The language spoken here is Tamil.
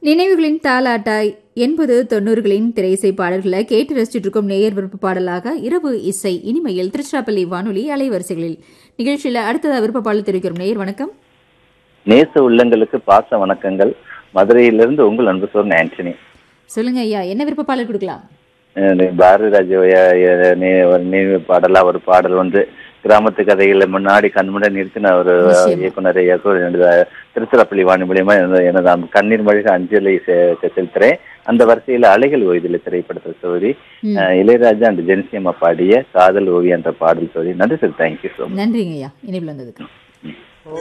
நினைவுகளின் தாலாட்டாய் எண்பது தொண்ணூறுகளின் திரையிசை பாடல்களை கேட்டு ரசிச்சுட்டு இருக்கும் நேயர் விருப்ப பாடலாக இரவு இசை இனிமையில் திருச்சிராப்பள்ளி வானொலி அலைவரிசைகளில் நிகழ்ச்சியில் அடுத்ததா விருப்ப பாடல் தெரிவிக்கிறோம் நேயர் வணக்கம் நேச உள்ளங்களுக்கு பாச வணக்கங்கள் மதுரையிலிருந்து உங்கள் அன்பு சோர்ன் ஆண்டனி சொல்லுங்க ஐயா என்ன விருப்ப பாடல் கொடுக்கலாம் அஹ் பாரதி ராஜோய ஒரு நினைவு பாடலா ஒரு பாடல் வந்து கிராமத்து கதைகளை முன்னாடி கண்முட நிறுத்தின ஒரு நிச்சயமா. இயக்குனர் இயக்குனர் எனது திருச்சிராப்பள்ளி வாணி மூலியமா எனது- எனது அந்த கண்ணீர் மழக அஞ்சலி செ- செலுத்துறேன் அந்த வரிசையில அலைகள் ஓய்தல் திரைப்படத்தை சோதி ம். இளையராஜா அண்ட் ஜென்சியம்மா பாடிய காதல் ஓவியம் என்ற பாடல் சோதி நன்றி சார் தேங்க்யூ ஸோ மச் நன்றிங்க ஐயா இணைப்பில் வந்ததுக்கு